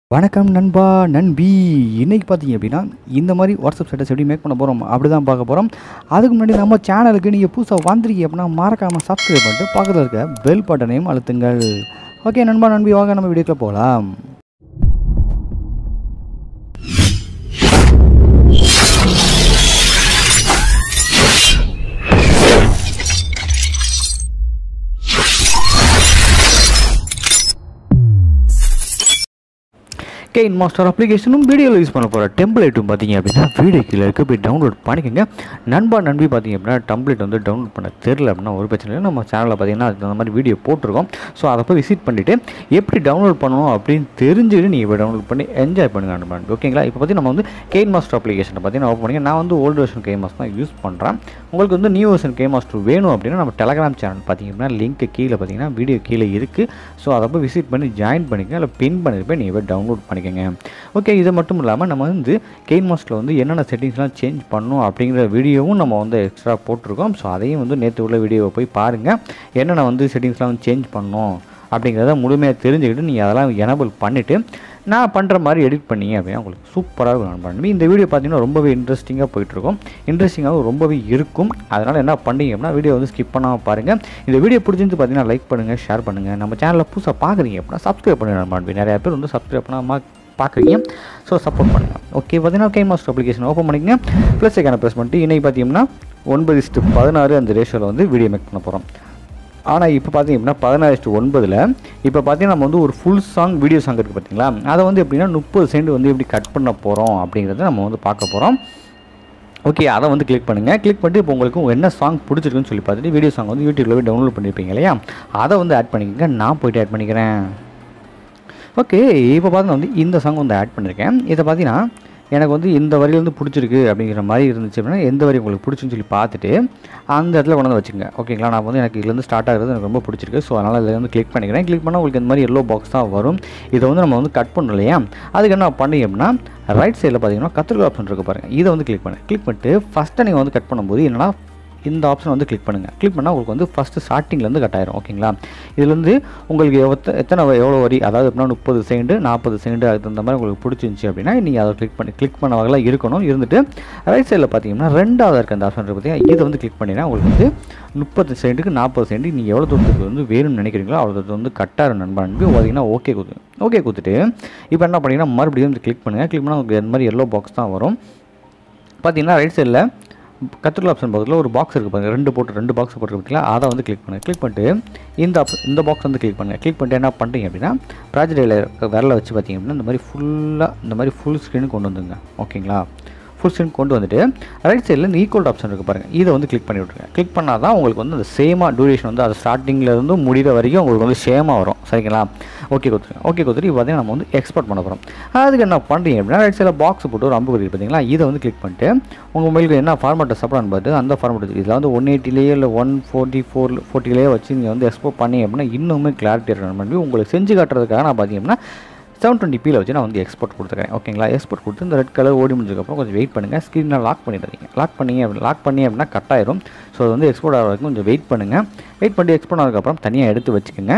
வணக்கம் நண்பா நண்பி இன்னைக்கு பார்த்தீங்க அப்படின்னா இந்த மாதிரி வாட்ஸ்அப் ஸ்டேட்டஸ் எப்படி மேக் பண்ண போகிறோம் அப்படி தான் பார்க்க போகிறோம் அதுக்கு முன்னாடி நம்ம சேனலுக்கு நீங்கள் புதுசாக வந்திருக்கீங்க அப்படின்னா மறக்காமல் சப்ஸ்கிரைப் பண்ணிட்டு பக்கத்தில் இருக்க பெல் பட்டனையும் அழுத்துங்கள் ஓகே நண்பா நண்பி வாங்க நம்ம வீடியோக்குள்ள போகலாம் கெயின் மாஸ்டர் அப்ளிகேஷனும் வீடியோவில் யூஸ் பண்ண போகிற டெம்ப்ளேட்டும் பார்த்தீங்க அப்படின்னா வீடியோ கீழே இருக்குது போய் டவுன்லோட் பண்ணிக்கோங்க நண்பா நண்பி பார்த்தீங்க அப்படின்னா டெம்ப்ளேட் வந்து டவுன்லோட் பண்ண தெரில அப்படின்னா ஒரு பிரச்சனை இல்லை நம்ம சேனலில் பார்த்தீங்கன்னா அதுக்கு அந்த மாதிரி வீடியோ போட்டிருக்கோம் ஸோ அதை போய் விசிட் பண்ணிவிட்டு எப்படி டவுன்லோட் பண்ணணும் அப்படின்னு தெரிஞ்சுட்டு நீங்கள் போய் டவுன்லோட் பண்ணி என்ஜாய் பண்ணுங்க நண்பா நண்பி. ஓகேங்களா இப்போ பார்த்தீங்கன்னா நம்ம வந்து கெயின் மாஸ்டர் அப்ளிகேஷனை பார்த்தீங்கன்னா ஓப்பன் பண்ணிங்க நான் வந்து ஓல்டு வெர்ஷன் கெயின் மாஸ்டர் தான் யூஸ் பண்ணுறேன் உங்களுக்கு வந்து நியூ வெர்ஷன் கெயின் மாஸ்டர் வேணும் அப்படின்னா நம்ம டெலகிராம் சேனல் பார்த்தீங்க அப்படின்னா லிங்க் கீழே பார்த்தீங்கன்னா வீடியோ கீழே இருக்குது ஸோ அதை போய் விசிட் பண்ணி ஜாயின் பண்ணிக்கங்க இல்லை பின் பண்ணிட்டு போய் நீங்கள் போய் டவுன்லோட் பண்ணிக்கோங்க ஓகே இது மட்டும் இல்லாமல் நம்ம வந்து கெயின் மாஸ்டரில் வந்து என்னென்ன செட்டிங்ஸ்லாம் சேஞ்ச் பண்ணணும் அப்படிங்கிற வீடியோவும் நம்ம வந்து எக்ஸ்ட்ரா போட்டிருக்கோம் ஸோ அதையும் வந்து நேற்று உள்ள வீடியோவை போய் பாருங்கள் என்னென்ன வந்து செட்டிங்ஸ்லாம் வந்து சேஞ்ச் பண்ணணும் அப்படிங்கிறத முழுமையாக தெரிஞ்சுக்கிட்டு நீங்கள் அதெல்லாம் எனபிள் பண்ணிவிட்டு நான் பண்ணுற மாதிரி எடிட் பண்ணீங்க அப்படின்னா உங்களுக்கு சூப்பராக இருக்கும் நான் பண்ணுவேன் இந்த வீடியோ பார்த்தீங்கன்னா ரொம்பவே இன்ட்ரெஸ்டிங்காக போயிட்டுருக்கும் இன்ட்ரெஸ்டிங்காகவும் ரொம்பவே இருக்கும் அதனால் என்ன பண்ணீங்க அப்படின்னா வீடியோ வந்து ஸ்கிப் பண்ணாமல் பாருங்கள் இந்த வீடியோ பிடிச்சிருந்து பார்த்தீங்கன்னா லைக் பண்ணுங்கள் ஷேர் பண்ணுங்கள் நம்ம சேனலில் புதுசாக பார்க்குறீங்க அப்படின்னா சப்ஸ்கிரைப் பண்ணுங்க நண்பா நிறைய பேர் வந்து சப்ஸ்கிரைப் பண்ணாமல் பார்க்குறீங்க ஸோ சப்போர்ட் பண்ணுங்கள் ஓகே பார்த்தீங்கன்னா கை மாஸ்டர் அப்ளிகேஷன் ஓப்பன் பண்ணிக்கங்க ப்ளஸ் ஐக்கான ப்ரெஸ் பண்ணிட்டு இன்றைக்கி பார்த்தீங்கன்னா ஒன்பது இஸ்ட்டு பதினாறு அந்த ரேஷியோவில் வந்து வீடியோ மேக் பண்ண போகிறோம் ஆனால் இப்போ பார்த்தீங்க அப்படின்னா பதினாறு இஸ்ட்டு ஒன்பதில் இப்போ பார்த்தீங்கன்னா நம்ம வந்து ஒரு ஃபுல் சாங் வீடியோ சாங் இருக்குது பார்த்தீங்களா அதை வந்து எப்படின்னா முப்பது சென்ட் வந்து எப்படி கட் பண்ண போகிறோம் அப்படிங்கிறத நம்ம வந்து பார்க்க போகிறோம் ஓகே அதை வந்து கிளிக் பண்ணுங்கள் கிளிக் பண்ணிட்டு இப்போ உங்களுக்கு என்ன சாங் பிடிச்சிருக்குன்னு சொல்லி பார்த்துட்டு வீடியோ சாங் வந்து யூடியூப்ல போய் டவுன்லோட் பண்ணியிருப்பீங்க இல்லையா அதை வந்து ஆட் பண்ணிக்கங்க நான் போயிட்டு ஆட் பண்ணிக்கிறேன் ஓகே இப்போ பார்த்தீங்கன்னா வந்து இந்த சாங் வந்து ஆட் பண்ணியிருக்கேன் இதை பார்த்தீங்கன்னா எனக்கு வந்து இந்த வரியில வந்து பிடிச்சிருக்கு அப்படிங்கிற மாதிரி இருந்துச்சு அப்படின்னா எந்த வரி உங்களுக்கு பிடிச்சுன்னு சொல்லி பார்த்துட்டு அந்த இடத்துல கொண்டு வந்து வச்சுங்க ஓகேங்களா நான் வந்து எனக்கு இதுலேருந்து ஸ்டார்ட் ஆகிறது எனக்கு ரொம்ப பிடிச்சிருக்கு ஸோ அதனால் இதில் வந்து கிளிக் பண்ணிக்கிறேன் கிளிக் பண்ணால் உங்களுக்கு இந்த மாதிரி எல்லோ பாக்ஸ் தான் வரும் இதை வந்து நம்ம வந்து கட் பண்ணணும் இல்லையா அதுக்கு என்ன பண்ணீங்க அப்படின்னா ரைட் சைடில் பார்த்தீங்கன்னா கத்திரிக்கோள் ஆப்ஷன் இருக்கு பாருங்கள் இதை வந்து கிளிக் பண்ணு கிளிக் பண்ணிட்டு ஃபஸ்ட்டு நீங்கள் வந்து கட் பண்ணும்போது என்னன்னா இந்த ஆப்ஷன் வந்து கிளிக் பண்ணுங்கள் கிளிக் பண்ணால் உங்களுக்கு வந்து ஃபஸ்ட்டு ஸ்டார்டிங்லேருந்து கட் ஆயிரும் ஓகேங்களா இதுலேருந்து உங்களுக்கு எவ்வளோ எத்தனை எவ்வளோ வரி அதாவது எப்படின்னா முப்பது செகண்டு நாற்பது செகண்டு அதுக்கு தகுந்த மாதிரி உங்களுக்கு பிடிச்சிருந்துச்சி அப்படின்னா நீங்கள் அதை கிளிக் பண்ணி கிளிக் பண்ண வகையில் இருக்கணும் இருந்துட்டு ரைட் சைடில் பார்த்தீங்கன்னா ரெண்டாவது இருக்க அந்த ஆப்ஷன் இருக்குது பார்த்தீங்கன்னா இதை வந்து கிளிக் பண்ணினா உங்களுக்கு வந்து முப்பது செகண்டுக்கு நாற்பது செகண்டு நீங்கள் எவ்வளோ தூரத்துக்கு வந்து வேணும்னு நினைக்கிறீங்களோ அவ்வளோ தூரத்துக்கு வந்து கட்டாரு நண்பா நம்பி பார்த்தீங்கன்னா ஓகே கொடுத்து ஓகே கொடுத்துட்டு இப்போ என்ன பண்ணீங்கன்னா மறுபடியும் வந்து கிளிக் பண்ணுங்கள் கிளிக் பண்ணால் உங்களுக்கு இந்த மாதிரி எல்லோ பாக்ஸ் தான் வரும் பார்த்தீங்கன்னா ரைட் சைடில் கத்திரிக்கோள் ஆப்ஷன் பக்கத்தில் ஒரு பாக்ஸ் இருக்குது பாருங்கள் ரெண்டு போட்டு ரெண்டு பாக்ஸ் போட்டு பார்த்தீங்களா அதை வந்து கிளிக் பண்ணுங்கள் கிளிக் பண்ணிட்டு இந்த ஆப்ஷன் இந்த பாக்ஸ் வந்து கிளிக் பண்ணுங்கள் கிளிக் பண்ணிட்டு என்ன பண்ணுறீங்க அப்படின்னா ப்ராஜெக்டில் விரல வச்சு பார்த்தீங்க அப்படின்னா இந்த மாதிரி ஃபுல்லாக இந்த மாதிரி ஃபுல் ஸ்க்ரீனு கொண்டு வந்துங்க ஓகேங்களா ஃபுல் ஸ்க்ரீன் கொண்டு வந்துட்டு ரைட் சைடில் இந்த ஈக்குவல் ஆப்ஷன் இருக்குது பாருங்கள் இதை வந்து கிளிக் பண்ணி விட்ருங்க கிளிக் பண்ணால் தான் உங்களுக்கு வந்து அந்த சேமாக டியூரேஷன் வந்து அது ஸ்டார்டிங்கில் இருந்து முடிகிற வரைக்கும் உங்களுக்கு வந்து சேமாக வரும் சரிங்களா ஓகே கொடுத்துருங்க ஓகே கொடுத்துட்டு இப்போ பார்த்தீங்கன்னா நம்ம வந்து எக்ஸ்போர்ட் பண்ண போகிறோம் அதுக்கு என்ன பண்ணுறீங்க அப்படின்னா ரைட் சைடில் பாக்ஸ் போட்டு ஒரு அம்பு கொடுத்து பார்த்தீங்களா இதை வந்து கிளிக் பண்ணிட்டு உங்கள் மொபைலுக்கு என்ன ஃபார்மெட்டை சப்பரான்னு பார்த்து அந்த ஃபார்மெட் இதில் வந்து ஒன் எயிட்டிலேயே இல்லை ஒன் ஃபோர்ட்டி ஃபோர் ஃபோர்ட்டிலேயே வச்சு நீங்கள் வந்து எக்ஸ்போர்ட் பண்ணி அப்படின்னா இன்னுமே கிளாரிட்டி இருக்கணும் பண்ணி உங்களுக்கு செஞ்சு காட்டுறதுக்காக நான் பார்த்தீங்க அப்படின்னா செவன் டுவெண்ட்டி பியில் வச்சு நான் வந்து எக்ஸ்போர்ட் கொடுத்துருக்கேன் ஓகேங்களா எக்ஸ்போர்ட் கொடுத்து இந்த ரெட் கலர் ஓடி முடிஞ்சதுக்கப்புறம் கொஞ்சம் வெயிட் பண்ணுங்கள் ஸ்க்ரீனில் லாக் பண்ணிடுறீங்க லாக் பண்ணீங்க அப்படி லாக் பண்ணி அப்படின்னா கட் ஆயிரும் ஸோ அது வந்து எக்ஸ்போர்ட் ஆகிற வரைக்கும் கொஞ்சம் வெயிட் பண்ணுங்கள் வெயிட் பண்ணி எக்ஸ்போர்ட் ஆனதுக்கப்புறம் தனியாக எடுத்து வச்சுக்கோங்க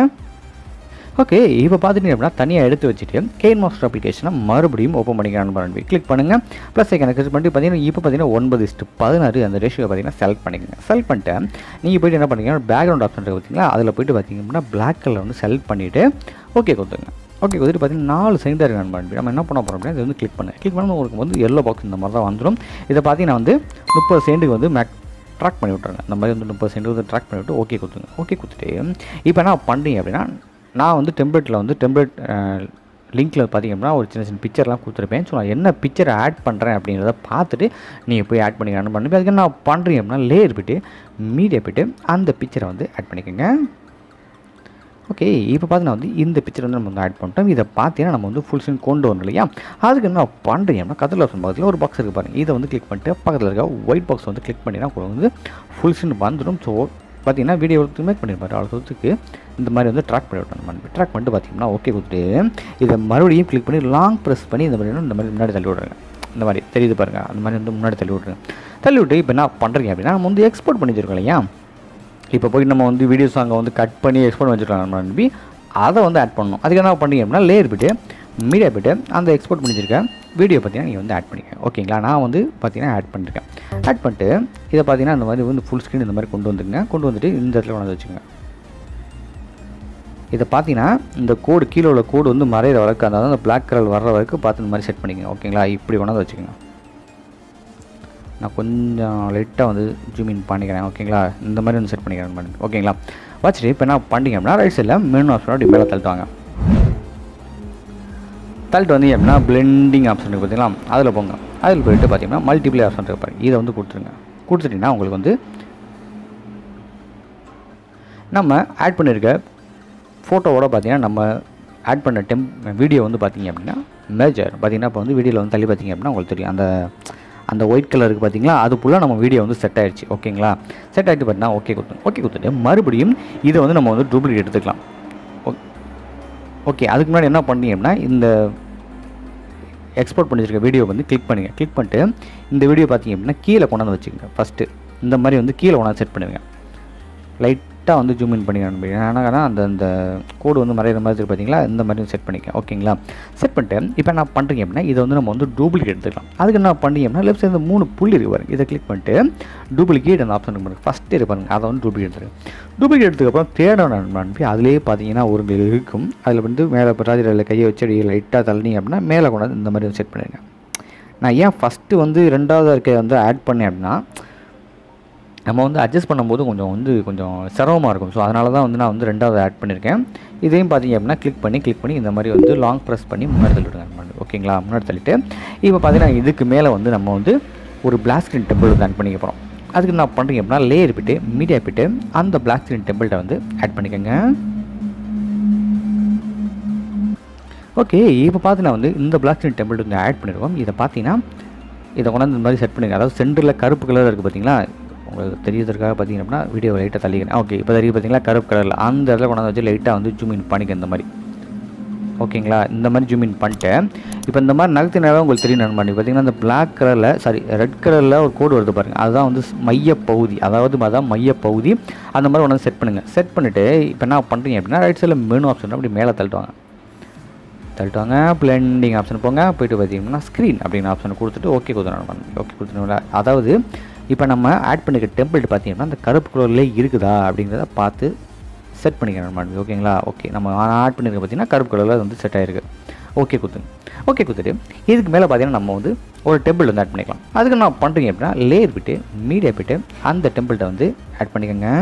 ஓகே இப்போ பார்த்துட்டீங்க அப்படின்னா தனியாக எடுத்து வச்சுட்டு கெயின் மாஸ்டர் அப்ளிகேஷனை மறுபடியும் ஓப்பன் பண்ணிக்கலாம் பண்ணி கிளிக் பண்ணுங்கள் ப்ளஸ் ஐக்கனை கிளிக் பண்ணிட்டு பார்த்தீங்கன்னா இப்போ பார்த்தீங்கன்னா ஒன்பது இஸ்ட்டு பதினாறு அந்த ரேஷியோ பார்த்தீங்கன்னா செலக்ட் பண்ணிக்கோங்க செலக்ட் பண்ணிட்டு நீங்கள் போய்ட்டு என்ன பண்ணுறீங்கன்னா பேக்ரவுண்ட் ஆப்ஷன் இருக்குது பார்த்தீங்களா அதில் போய்ட்டு பார்த்தீங்க அப்படின்னா பிளாக் கலர் வந்து செலக்ட் பண்ணிவிட்டு ஓகே கொடுத்துருங்க ஓகே கொடுத்துட்டு பார்த்தீங்கன்னா நாலு செகண்டாக இருக்கு நண்பா நம்ம என்ன பண்ண போகிறோம் அப்படின்னா இது வந்து கிளிக் பண்ணு கிளிக் பண்ணால் உங்களுக்கு வந்து எல்லோ பாக்ஸ் இந்த மாதிரி தான் வந்துடும் இதை பார்த்தீங்கன்னா வந்து முப்பது செகண்டுக்கு வந்து மேக் ட்ராக் பண்ணி விட்ருங்க இந்த மாதிரி வந்து முப்பது செகண்ட் வந்து ட்ராக் பண்ணி விட்டு ஓகே கொடுத்துருங்க ஓகே கொடுத்துட்டு இப்போ என்ன பண்ணுறீங்க அப்படின்னா நான் வந்து டெம்ப்ளேட்டில் வந்து டெம்ப்ளேட் லிங்க்கில் பார்த்தீங்க அப்படின்னா ஒரு சின்ன சின்ன பிக்சர்லாம் கொடுத்துருப்பேன் ஸோ நான் என்ன பிக்சரை ஆட் பண்ணுறேன் அப்படிங்கிறத பார்த்துட்டு நீங்கள் போய் ஆட் பண்ணிக்கலாம் பண்ணி அதுக்கு என்ன பண்ணுறீங்க அப்படின்னா லேயர் போய்ட்டு மீடியா போய்ட்டு அந்த பிக்சரை வந்து ஆட் பண்ணிக்கோங்க ஓகே இப்போ பார்த்தீங்கன்னா வந்து இந்த பிக்சர் வந்து நம்ம வந்து ஆட் பண்ணிட்டோம் இதை பார்த்தீங்கன்னா நம்ம வந்து ஃபுல் ஸ்க்ரீன் கொண்டு வரணும் இல்லையா அதுக்கு என்ன பண்ணுறீங்க அப்படின்னா கதில் ஆப்ஷன் பக்கத்தில் ஒரு பாக்ஸ் இருக்குது பாருங்கள் இதை வந்து கிளிக் பண்ணிட்டு பக்கத்தில் இருக்க ஒயிட் பாக்ஸ் வந்து கிளிக் பண்ணினா உங்களுக்கு வந்து ஃபுல் ஸ்க்ரீன் வந்துடும் ஸோ பார்த்தீங்கன்னா வீடியோ மேக் பண்ணியிருப்பாரு அவ்வளோ தூரத்துக்கு இந்த மாதிரி வந்து ட்ராக் பண்ணி விட்டோம் நம்ம ட்ராக் பண்ணிட்டு பார்த்தீங்கன்னா ஓகே கொடுத்துட்டு இதை மறுபடியும் கிளிக் பண்ணி லாங் ப்ரெஸ் பண்ணி இந்த மாதிரி இந்த மாதிரி முன்னாடி தள்ளி விட்றாங்க இந்த மாதிரி தெரியுது பாருங்கள் அந்த மாதிரி வந்து முன்னாடி தள்ளி விட்ருங்க தள்ளி விட்டு இப்போ என்ன பண்ணுறீங்க அப்படின்னா நம்ம வந்து எக்ஸ்போர்ட் பண்ணி வச்சிருக்கோம் இல்லையா இப்போ போய் நம்ம வந்து வீடியோ சாங்கை வந்து கட் பண்ணி எக்ஸ்போர்ட் வச்சுருக்கலாம் நம்ம நம்பி அதை வந்து ஆட் பண்ணணும் அதுக்கு என்ன பண்ணீங்க அப்படின்னா லேயர் போய்ட்டு மீடியா போய்ட்டு அந்த எக்ஸ்போர்ட் பண்ணிச்சிருக்க வீடியோ பார்த்தீங்கன்னா நீங்கள் வந்து ஆட் பண்ணிக்க ஓகேங்களா நான் வந்து பார்த்தீங்கன்னா ஆட் பண்ணியிருக்கேன் ஆட் பண்ணிட்டு இதை பார்த்தீங்கன்னா இந்த மாதிரி வந்து ஃபுல் ஸ்க்ரீன் இந்த மாதிரி கொண்டு வந்துருங்க கொண்டு வந்துட்டு இந்த இடத்துல கொண்டு வந்து வச்சுக்கோங்க இதை பார்த்தீங்கன்னா இந்த கோடு கீழே உள்ள கோடு வந்து மறையிற வரைக்கும் அதாவது அந்த பிளாக் கலர் வர்ற வரைக்கும் பார்த்து இந்த மாதிரி செட் பண்ணிக்கோங்க ஓகேங்களா இப்படி கொண்டாந்து வச்சுக்கோங்க நான் கொஞ்சம் லைட்டாக வந்து ஜூம் இன் பண்ணிக்கிறேன் ஓகேங்களா இந்த மாதிரி வந்து செட் பண்ணிக்கிறேன் பண்ணி ஓகேங்களா வச்சுட்டு இப்போ என்ன பண்ணிங்க அப்படின்னா ரைட் சைடில் மெனு ஆப்ஷனோட இப்படி மேலே தள்ளிட்டுவாங்க தள்ளிட்டு வந்து எப்படின்னா பிளெண்டிங் ஆப்ஷன் இருக்குது பார்த்தீங்களா அதில் போங்க அதில் போயிட்டு பார்த்தீங்கன்னா மல்டிப்ளே ஆப்ஷன் இருக்கு பாருங்க இதை வந்து கொடுத்துருங்க கொடுத்துட்டிங்கன்னா உங்களுக்கு வந்து நம்ம ஆட் பண்ணியிருக்க ஃபோட்டோவோட பார்த்தீங்கன்னா நம்ம ஆட் பண்ண டெம் வீடியோ வந்து பார்த்தீங்க அப்படின்னா மேஜர் பார்த்தீங்கன்னா இப்போ வந்து வீடியோவில் வந்து தள்ளி பார்த்தீங்க அப்படின்னா உங்களுக்கு தெரியும் அந்த அந்த ஒயிட் கலருக்கு பார்த்தீங்களா அது ஃபுல்லாக நம்ம வீடியோ வந்து செட் ஆயிடுச்சு ஓகேங்களா செட் ஆகிட்டு பார்த்தீங்கன்னா ஓகே கொடுத்து ஓகே கொடுத்துட்டு மறுபடியும் இதை வந்து நம்ம வந்து டூப்ளிகேட் எடுத்துக்கலாம் ஓகே அதுக்கு முன்னாடி என்ன பண்ணீங்க அப்படின்னா இந்த எக்ஸ்போர்ட் பண்ணி வச்சிருக்க வீடியோ வந்து கிளிக் பண்ணுங்கள் கிளிக் பண்ணிட்டு இந்த வீடியோ பார்த்தீங்க அப்படின்னா கீழே கொண்டாந்து வச்சுக்கோங்க ஃபஸ்ட்டு இந்த மாதிரி வந்து கீழே கொண்டாந்து செட் பண்ணுவீங்க லைட்டாக வந்து ஜூம் இன் பண்ணிக்கணும் ஏன்னா அந்த அந்த கோடு வந்து மறையிற மாதிரி இருக்குது பார்த்தீங்களா இந்த மாதிரி செட் பண்ணிக்க ஓகேங்களா செட் பண்ணிட்டு இப்போ என்ன பண்ணுறீங்க அப்படின்னா இதை வந்து நம்ம வந்து டூப்ளிகேட் எடுத்துக்கலாம் அதுக்கு என்ன பண்ணீங்க அப்படின்னா லெஃப்ட் சைடு மூணு புள்ளி இருக்கு பாருங்க இதை கிளிக் பண்ணிட்டு டூப்ளிகேட் அந்த ஆப்ஷன் பாருங்க ஃபஸ்ட்டு இருக்கு பாருங்க அதை வந்து டூப்ளிகேட் எடுத்துருக்கு டூப்ளிகேட் எடுத்ததுக்கப்புறம் தேடணும் அனுப்பி அதிலேயே பார்த்தீங்கன்னா ஒரு இருக்கும் அதில் வந்து மேலே இப்போ ராஜரில் கையை வச்சு அப்படியே லைட்டாக தள்ளினீங்க அப்படின்னா மேலே கொண்டாந்து இந்த மாதிரி செட் பண்ணிடுங்க நான் ஏன் ஃபஸ்ட்டு வந்து ரெண்டாவது இருக்க வந்து ஆட் பண்ணேன் அப்படின்னா நம்ம வந்து அட்ஜஸ்ட் பண்ணும்போது கொஞ்சம் வந்து கொஞ்சம் சிரமமாக இருக்கும் ஸோ அதனால தான் வந்து நான் வந்து ரெண்டாவது ஆட் பண்ணியிருக்கேன் இதையும் பார்த்தீங்க அப்படின்னா கிளிக் பண்ணி கிளிக் பண்ணி இந்த மாதிரி வந்து லாங் ப்ரெஸ் பண்ணி முன்னாடி தள்ளிவிடுங்க ஓகேங்களா முன்னாடி தள்ளிட்டு இப்போ பார்த்தீங்கன்னா இதுக்கு மேலே வந்து நம்ம வந்து ஒரு பிளாக் ஸ்க்ரீன் டெம்பிள் வந்து ஆட் பண்ணிக்க போகிறோம் அதுக்கு நான் பண்ணுறீங்க அப்படின்னா லேயர் போய்ட்டு மீடியா போய்ட்டு அந்த பிளாக் ஸ்க்ரீன் டெம்பிள்கிட்ட வந்து ஆட் பண்ணிக்கோங்க ஓகே இப்போ பார்த்தீங்கன்னா வந்து இந்த பிளாக் ஸ்க்ரீன் டெம்பிள் வந்து ஆட் பண்ணிடுவோம் இதை பார்த்தீங்கன்னா இதை கொண்டாந்து இந்த மாதிரி செட் பண்ணிங்க அதாவது சென்டரில் கருப்பு கலர் இருக்குது பார்த்தீங்களா உங்களுக்கு தெரியறதுக்காக பார்த்தீங்க அப்படின்னா வீடியோ லைட்டாக தள்ளிக்கிறேன் ஓகே இப்போ தெரியும் பார்த்தீங்களா கருப்பு கலரில் அந்த இடத்துல கொண்டாந்து வச்சு லைட்டாக வந்து ஜூம் இன் பண்ணிக்க இந்த மாதிரி ஓகேங்களா இந்த மாதிரி ஜூம் இன் பண்ணிட்டேன் இப்போ இந்த மாதிரி நகர்த்தினாவே உங்களுக்கு தெரியும் நான் பண்ணி பார்த்தீங்கன்னா இந்த பிளாக் கலரில் சாரி ரெட் கலரில் ஒரு கோடு வருது பாருங்கள் அதுதான் வந்து மைய பகுதி அதாவது அதான் மைய பகுதி அந்த மாதிரி ஒன்று செட் பண்ணுங்கள் செட் பண்ணிவிட்டு இப்போ என்ன பண்ணுறீங்க அப்படின்னா ரைட் சைடில் மெனு ஆப்ஷன் அப்படி மேலே தள்ளிட்டுவாங்க தள்ளிட்டுவாங்க பிளெண்டிங் ஆப்ஷன் போங்க போயிட்டு பார்த்தீங்கன்னா ஸ்க்ரீன் அப்படிங்கிற ஆப்ஷன் கொடுத்துட்டு ஓகே கொடுத்துருவோம் ஓகே கொடுத்துருவோம் அதாவது இப்போ நம்ம ஆட் பண்ணிக்க டெம்ப்ளேட் பார்த்தீங்கன்னா அந்த கருப்பு கலர்லேயே இருக்குதா அப்படிங்கிறத பார்த்து செட் பண்ணிக்கிறோம் நம்ம ஓகேங்களா ஓகே நம்ம ஆட் பண்ணியிருக்க பார்த்தீங்கன்னா கருப்பு கலரில் வந்து செட் ஆயிருக்கு ஓகே கொடுத்துங்க ஓகே கொடுத்துட்டு இதுக்கு மேலே பார்த்தீங்கன்னா நம்ம வந்து ஒரு டெம்பிள் வந்து ஆட் பண்ணிக்கலாம் அதுக்கு நான் பண்ணுறீங்க அப்படின்னா லேயர் விட்டு மீடியா போய்ட்டு அந்த டெம்பிள்கிட்ட வந்து ஆட் பண்ணிக்கோங்க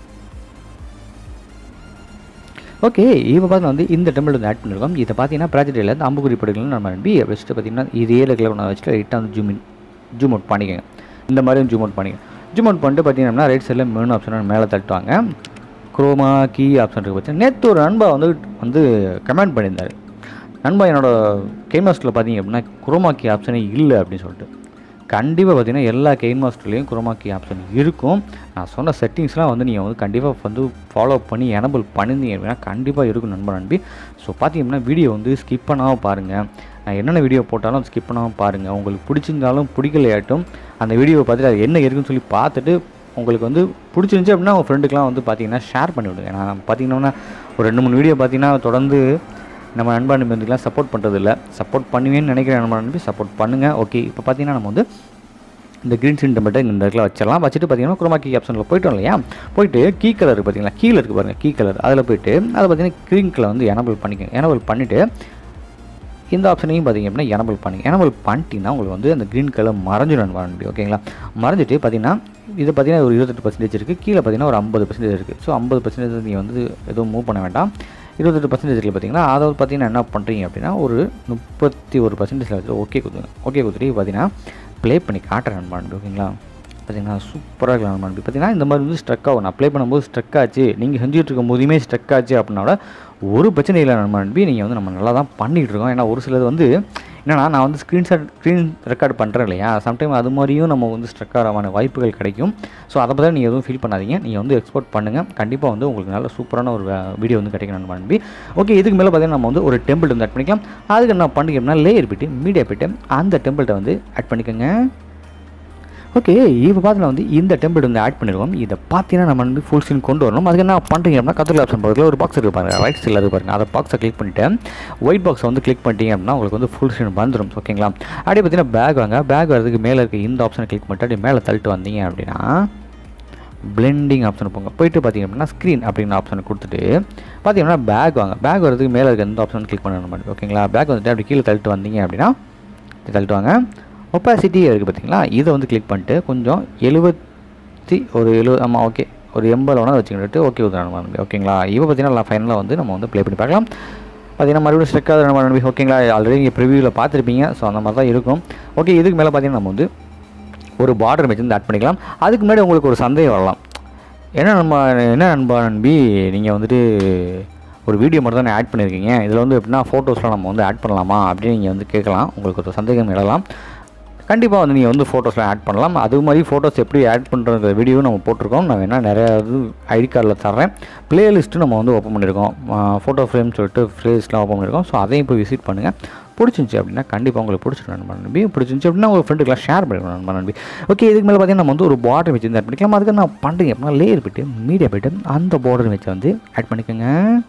ஓகே இப்போ பார்த்தா வந்து இந்த டெம்பிள் வந்து ஆட் பண்ணியிருக்கோம் இதை பார்த்தீங்கன்னா ப்ராஜெக்டில் இருந்து அம்புக்குறி படுகள் நம்ம நம்பி வச்சுட்டு பார்த்தீங்கன்னா இது ஏழு கிலோ ஒன்று வச்சுட்டு லைட்டாக வந்து ஜூம் இன் ஜூம் அவுட் பண்ணிக்கோங்க இந்த மாதிரி ஜூம் அவுட் பண்ணிக்கோங்க ஜூம் அவுட் பண்ணிட்டு பார்த்தீங்கன்னா ரைட் சைடில் மெனு ஆப்ஷன் மேலே தட்டுவாங்க குரோமா கீ ஆப்ஷன் இருக்குது பார்த்தீங்கன்னா நேற்று ஒரு நண்பா வந்து வந்து கமெண்ட் பண்ணியிருந்தார் நண்பா என்னோட கெயின் மாஸ்டரில் பார்த்தீங்க அப்படின்னா குரோமா கீ ஆப்ஷனே இல்லை அப்படின்னு சொல்லிட்டு கண்டிப்பாக பார்த்தீங்கன்னா எல்லா கெயின் மாஸ்டர்லேயும் குரோமா கீ ஆப்ஷன் இருக்கும் நான் சொன்ன செட்டிங்ஸ்லாம் வந்து நீங்கள் வந்து கண்டிப்பாக வந்து ஃபாலோ பண்ணி எனபிள் பண்ணியிருந்தீங்க அப்படின்னா கண்டிப்பாக இருக்கும் நண்பன் நம்பி ஸோ பார்த்தீங்கன்னா வீடியோ வந்து ஸ்கிப் பண்ணாமல் பாருங்கள் நான் என்னென்ன வீடியோ போட்டாலும் ஸ்கிப் பண்ணாமல் பாருங்கள் உங்களுக்கு பிடிச்சிருந்தாலும் பிடிக்கலையாட்டும் அந்த வீடியோவை பார்த்துட்டு அது என்ன இருக்குன்னு சொல்லி பார்த்துட்டு உங்களுக்கு வந்து பிடிச்சிருந்துச்சி அப்படின்னா உங்கள் ஃப்ரெண்டுக்கெலாம் வந்து பார்த்தீங்கன்னா ஷேர் பண்ணி விடுங்க நான் பார்த்தீங்கன்னா ஒரு ரெண்டு மூணு வீடியோ பார்த்தீங்கன்னா தொடர்ந்து நம்ம நண்பா நம்பிலாம் சப்போர்ட் பண்ணுறது இல்லை சப்போர்ட் பண்ணுவேன்னு நினைக்கிறேன் நண்பா நம்பி சப்போர்ட் பண்ணுங்கள் ஓகே இப்போ பார்த்தீங்கன்னா நம்ம வந்து இந்த க்ரீன் சின் டெம்பிள்கிட்ட இந்த இடத்துல வச்சிடலாம் வச்சுட்டு பார்த்தீங்கன்னா குரோமா கீ ஆப்ஷனில் போயிட்டோம் இல்லையா போயிட்டு கீ கலர் பார்த்தீங்களா கீழே இருக்குது பாருங்கள் கீ கலர் அதில் போயிட்டு அதை பார்த்தீங்கன்னா க்ரீன் கலர் வந்து எனபிள் பண்ணிக்கோங்க எனபிள் பண்ணிவிட்டு இந்த ஆப்ஷனையும் பார்த்தீங்க அப்படின்னா எனபிள் பண்ணி எனபிள் பண்ணிட்டீங்கன்னா உங்களுக்கு வந்து அந்த க்ரீன் கலர் மறைஞ்சிடும் முடியும் ஓகேங்களா மறைஞ்சிட்டு பார்த்தீங்கன்னா இது பார்த்தீங்கன்னா ஒரு இருபத்தெட்டு பர்சன்டேஜ் இருக்குது கீழே பார்த்தீங்கன்னா ஒரு ஐம்பது பர்சன்டேஜ் இருக்குது ஸோ ஐம்பது பர்சன்டேஜ் நீங்கள் வந்து எதுவும் மூவ் பண்ண வேண்டாம் இருபத்தெட்டு பர்சன்டேஜ் இருக்குது பார்த்தீங்கன்னா அதாவது பார்த்தீங்கன்னா என்ன பண்ணுறீங்க அப்படின்னா ஒரு முப்பத்தி ஒரு பர்சன்டேஜில் வச்சு ஓகே கொடுத்துங்க ஓகே கொடுத்துட்டு பார்த்தீங்கன்னா ப்ளே பண்ணி காட்டுறேன் நண்பாண்டு ஓகேங்களா பார்த்தீங்கன்னா சூப்பராக இருக்கலாம் நண்பா பார்த்தீங்கன்னா இந்த மாதிரி வந்து ஸ்ட்ரக் ஆகும் நான் அப்ளை பண்ணும்போது ஸ்ட்ரக் ஆச்சு நீங்கள் செஞ்சுட்டு இருக்கும் போதுமே ஸ்ட்ரக் ஆச்சு அப்படின்னா கூட ஒரு பிரச்சனை இல்லை நண்பா நம்பி நீங்கள் வந்து நம்ம நல்லா தான் பண்ணிகிட்டு இருக்கோம் ஏன்னா ஒரு சிலது வந்து என்னன்னா நான் வந்து ஸ்க்ரீன்ஷாட் ஸ்க்ரீன் ரெக்கார்ட் பண்ணுறேன் இல்லையா சம்டைம் அது மாதிரியும் நம்ம வந்து ஸ்ட்ரக் ஆகிறமான வாய்ப்புகள் கிடைக்கும் ஸோ அதை பற்றி நீங்கள் எதுவும் ஃபீல் பண்ணாதீங்க நீங்கள் வந்து எக்ஸ்போர்ட் பண்ணுங்கள் கண்டிப்பாக வந்து உங்களுக்கு நல்ல சூப்பரான ஒரு வீடியோ வந்து கிடைக்கும் நண்பா நம்பி ஓகே இதுக்கு மேலே பார்த்தீங்கன்னா நம்ம வந்து ஒரு டெம்பிள் வந்து ஆட் பண்ணிக்கலாம் அதுக்கு என்ன பண்ணிக்கணும்னா லேயர் போய்ட்டு மீடியா போய்ட்டு அந்த டெம்பிள்கிட்ட வந்து ஆட் பண்ணிக்கோங்க ஓகே இப்போ பார்த்தீங்கன்னா வந்து இந்த டெம்ப்ளேட் வந்து ஆட் பண்ணிருக்கோம் இதை பார்த்தீங்கன்னா நம்ம வந்து ஃபுல் ஸ்க்ரீன் கொண்டு வரணும் அதுக்கு என்ன பண்ணுறீங்க அப்படின்னா கத்திரில் ஆப்ஷன் பக்கத்தில் ஒரு பாக்ஸ் இருக்கு பாருங்க ரைட் சைடில் இருக்கு பாருங்க அதை பாக்ஸை கிளிக் பண்ணிட்டு ஒயிட் பாக்ஸை வந்து கிளிக் பண்ணிட்டீங்க அப்படின்னா உங்களுக்கு வந்து ஃபுல் ஸ்க்ரீன் வந்துடும் ஓகேங்களா அப்படியே பார்த்தீங்கன்னா பேக் வாங்க பேக் வரதுக்கு மேலே இருக்க இந்த ஆப்ஷனை கிளிக் பண்ணிட்டு அப்படியே மேலே தள்ளிட்டு வந்தீங்க அப்படின்னா பிளெண்டிங் ஆப்ஷன் போங்க போயிட்டு பார்த்தீங்க அப்படின்னா ஸ்க்ரீன் அப்படிங்கிற ஆப்ஷனை கொடுத்துட்டு பார்த்தீங்கன்னா பேக் வாங்க பேக் வரதுக்கு மேலே இருக்க இந்த ஆப்ஷன் கிளிக் பண்ணணும் மாதிரி ஓகேங்களா பேக் வந்துட்டு அப்படி கீழே தள்ளிட்டு வந்தீங்க அப்படின்னா இப்படி தள்ளிட்டு வாங்க ஒப்பாசிட்டி இருக்குது பார்த்தீங்களா இதை வந்து கிளிக் பண்ணிட்டு கொஞ்சம் எழுபத்தி ஒரு எழுபது ஆமாம் ஓகே ஒரு எண்பது வேணால் வச்சுக்கிட்டு ஓகே உதாரணம் ஓகேங்களா இப்போ பார்த்தீங்கன்னா ஃபைனலாக வந்து நம்ம வந்து ப்ளே பண்ணி பார்க்கலாம் பார்த்தீங்கன்னா மறுபடியும் ஸ்ட்ரெக் ஆகுது நம்ம நம்பி ஓகேங்களா ஆல்ரெடி நீங்கள் ப்ரிவியூவில் பார்த்துருப்பீங்க ஸோ அந்த மாதிரி தான் இருக்கும் ஓகே இதுக்கு மேலே பார்த்தீங்கன்னா நம்ம வந்து ஒரு பார்டர் மேட்ச் வந்து ஆட் பண்ணிக்கலாம் அதுக்கு முன்னாடி உங்களுக்கு ஒரு சந்தேகம் வரலாம் என்ன நண்பா என்ன நண்பா நம்பி நீங்கள் வந்துட்டு ஒரு வீடியோ மட்டும் தானே ஆட் பண்ணியிருக்கீங்க இதில் வந்து எப்படின்னா ஃபோட்டோஸ்லாம் நம்ம வந்து ஆட் பண்ணலாமா அப்படின்னு நீங்கள் வந்து கேட்கலாம் உங்களுக்கு ஒரு சந்தேகம் எழலாம் கண்டிப்பாக வந்து நீங்கள் வந்து ஃபோட்டோஸ்லாம் ஆட் பண்ணலாம் அது மாதிரி ஃபோட்டோஸ் எப்படி ஆட் பண்ணுற வீடியோ நம்ம போட்டிருக்கோம் நான் வேணால் நிறையா இது ஐடி கார்டில் தர்றேன் ப்ளேலிஸ்ட்டு நம்ம வந்து ஓப்பன் பண்ணியிருக்கோம் ஃபோட்டோ ஃப்ரேம் சொல்லிட்டு ஃப்ரேஸ்லாம் ஓப்பன் பண்ணியிருக்கோம் ஸோ அதையும் போய் விசிட் பண்ணுங்கள் பிடிச்சிருந்துச்சி அப்படின்னா கண்டிப்பாக உங்களுக்கு பிடிச்சிருக்கணும் நண்பா நம்பி பிடிச்சிருந்துச்சி அப்படின்னா உங்கள் ஃப்ரெண்டுக்கெலாம் ஷேர் பண்ணிக்கணும் நண்பா நம்பி ஓகே இதுக்கு மேலே பார்த்தீங்கன்னா நம்ம வந்து ஒரு பார்டர் வச்சு ஆட் பண்ணிக்கலாம் அதுக்கு நான் பண்ணுறீங்க அப்படின்னா லேயர் போய்ட்டு மீடியா போய்ட்டு அந்த பார்டர் வச்சு வந்து ஆட் பண்ணிக்கோங்க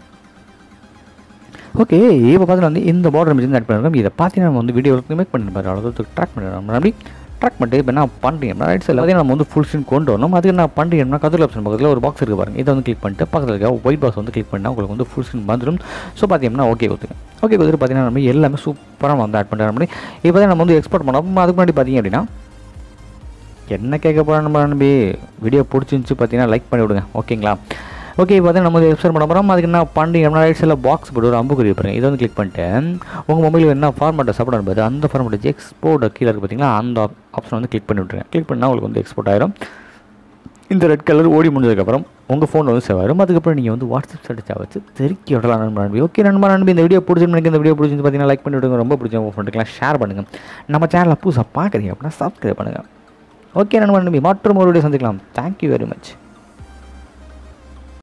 ஓகே இப்போ பார்த்தீங்கன்னா வந்து இந்த பார்டர் மிஷின் ஆட் பண்ணிருக்கோம் இதை பார்த்தீங்கன்னா நம்ம வந்து வீடியோ மேக் பண்ணிருப்பாரு அளவுக்கு ட்ராக் பண்ணிடுறோம் அப்படி ட்ராக் பண்ணிட்டு இப்போ என்ன பண்ணுறீங்கன்னா ரைட் சைடில் பார்த்தீங்கன்னா நம்ம வந்து ஃபுல் ஸ்க்ரீன் கொண்டு வரணும் அதுக்கு என்ன பண்ணுறீங்கன்னா கதில் ஆப்ஷன் பக்கத்தில் ஒரு பாக்ஸ் இருக்குது பாருங்க இதை வந்து கிளிக் பண்ணிட்டு பக்கத்தில் இருக்க ஒயிட் பாக்ஸ் வந்து கிளிக் பண்ணால் உங்களுக்கு வந்து ஃபுல் ஸ்க்ரீன் வந்துடும் ஸோ பார்த்தீங்கன்னா ஓகே கொடுத்துங்க ஓகே கொடுத்துட்டு பார்த்தீங்கன்னா நம்ம எல்லாமே சூப்பராக வந்து ஆட் பண்ணுற மாதிரி இப்போ தான் நம்ம வந்து எக்ஸ்போர்ட் பண்ணோம் அதுக்கு முன்னாடி பார்த்தீங்க அப்படின்னா என்ன கேட்க போகிறோம் நம்ம நம்பி வீடியோ பிடிச்சிருந்துச்சி பார்த்தீங்கன்னா லைக் பண்ணி விடுங்க ஓகேங்களா ஓகே இப்போ பார்த்தீங்கன்னா நம்ம வந்து எக்ஸ்போர்ட் பண்ண போகிறோம் அதுக்கு என்ன பண்ணுறீங்க அப்படின்னா ரைட் சைடில் பாக்ஸ் போட்டு ஒரு அம்புக்குறி பாருங்க இதை வந்து கிளிக் பண்ணிட்டு உங்கள் மொபைலில் என்ன ஃபார்மேட்டை சப்போர்ட் பண்ணுறது அந்த ஃபார்மேட் வச்சு எக்ஸ்போர்ட் கீழே இருக்குது பார்த்தீங்களா அந்த ஆப்ஷன் வந்து கிளிக் பண்ணி விட்ருங்க கிளிக் பண்ணால் உங்களுக்கு வந்து எக்ஸ்போர்ட் ஆயிரும் இந்த ரெட் கலர் ஓடி முடிஞ்சதுக்கப்புறம் உங்கள் ஃபோன் வந்து சேவ் ஆயிரும் அதுக்கப்புறம் நீங்கள் வந்து வாட்ஸ்அப் ஸ்டேட்டஸாக வச்சு தெருக்கி விடலாம் நண்பா நம்பி ஓகே நண்பா நம்பி இந்த வீடியோ பிடிச்சிருந்து எனக்கு இந்த வீடியோ பிடிச்சிருந்து பார்த்தீங்கன்னா லைக் பண்ணி விடுங்க ரொம்ப பிடிச்ச உங்கள் ஃப்ரெண்டுக்கெலாம் ஷேர் பண்ணுங்கள் நம்ம சேனலை புதுசாக பார்க்குறீங்க அப்படின்னா சப்ஸ்கிரைப் பண்ணுங்கள் ஓகே நண்பா நம்பி மற்றும் ஒரு வீடியோ சந்திக்கலாம் தேங்க்யூ வெரி மச்